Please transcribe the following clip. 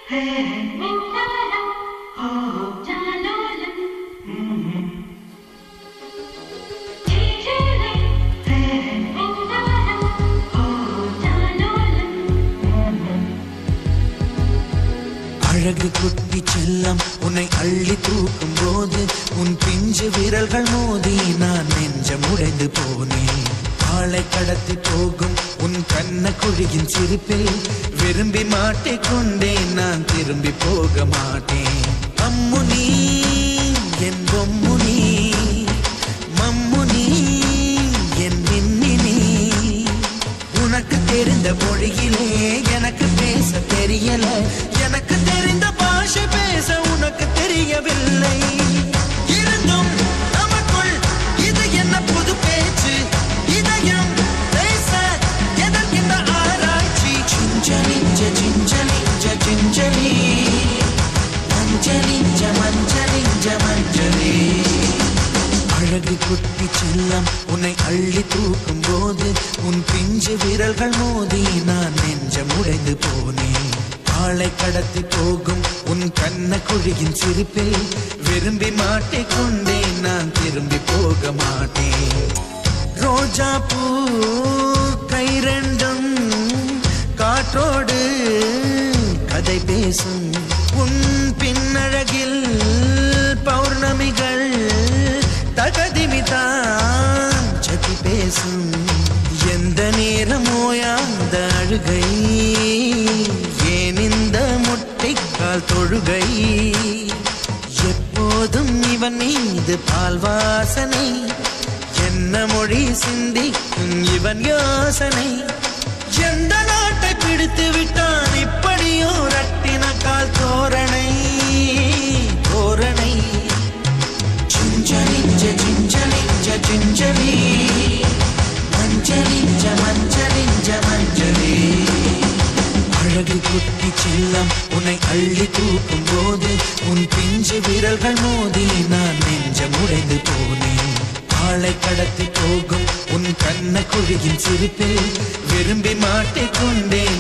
அழகு குட்டி செல்லம் உன்னை அள்ளி தூக்கும் போது உன் பிஞ்சு விரல்கள் மோதி நான் நெஞ்சம் உடைந்து போனேன் ஆளை கடத்தி போகும் உன் கண்ண குழியின் சிரிப்பில் விரும்பி மாட்டிக்கொண்டேன் நான் திரும்பி போக மாட்டேன் அம்மு நீ என் பொம்மு நீ மம்மு நீ என் மின்னி நீ உனக்கு தெரிந்த மொழியிலே எனக்கு பேச தெரியல எனக்கு தெரிந்த பாஷை பேச உனக்கு தெரியவில்லை இருந்தும் நமக்குள் இது என்ன புது பேச்சு இதயம் பேச எதற்கின்ற ஆராய்ச்சி சிஞ்சலிஞ்ச சிஞ்சலிஞ்ச சிஞ்சலி மஞ்சளிஞ்ச மஞ்சளிஞ்ச மஞ்சளே அழகு குட்டி செல்லம் உன்னை அள்ளி தூக்கும் போது உன் பிஞ்சு விரல்கள் மோதி நான் நெஞ்சம் உடைந்து போனேன் ஆளை கடத்தி போகும் உன் கண்ண குழியின் சிரிப்பில் விரும்பி மாட்டிக்கொண்டேன் நான் திரும்பி போக மாட்டேன் ரோஜா பூ கை ரெண்டும் காற்றோடு கதை பேசும் உன் பின்னழகில் பௌர்ணமிகள் தகதிமிதான் சதி பேசும் எந்த நேரமோ அந்த அழுகை ஏன் இந்த முட்டைக்கால் தொழுகை எப்போதும் இவன் மீது பால் வாசனை என்ன மொழி சிந்திக்கும் இவன் யோசனை எந்த நாட்டை பிடித்து விட்டான் இப்படியோ ரட்டின கால் தோரணை தோரணை சிஞ்சலிஞ்ச சிஞ்சலிஞ்ச சிஞ்சலி மஞ்சளிஞ்ச மஞ்சளிஞ்ச மஞ்சளே அழகு குட்டி செல்லம் உன்னை அள்ளி தூக்கும் போது உன் பிஞ்சு விரல்கள் மோதி நான் நெஞ்சம் உடைந்து போனேன் ஆளை கடத்தி போகும் உன் கண்ண குழியின் சிரிப்பில் விரும்பி மாட்டிக்கொண்டேன்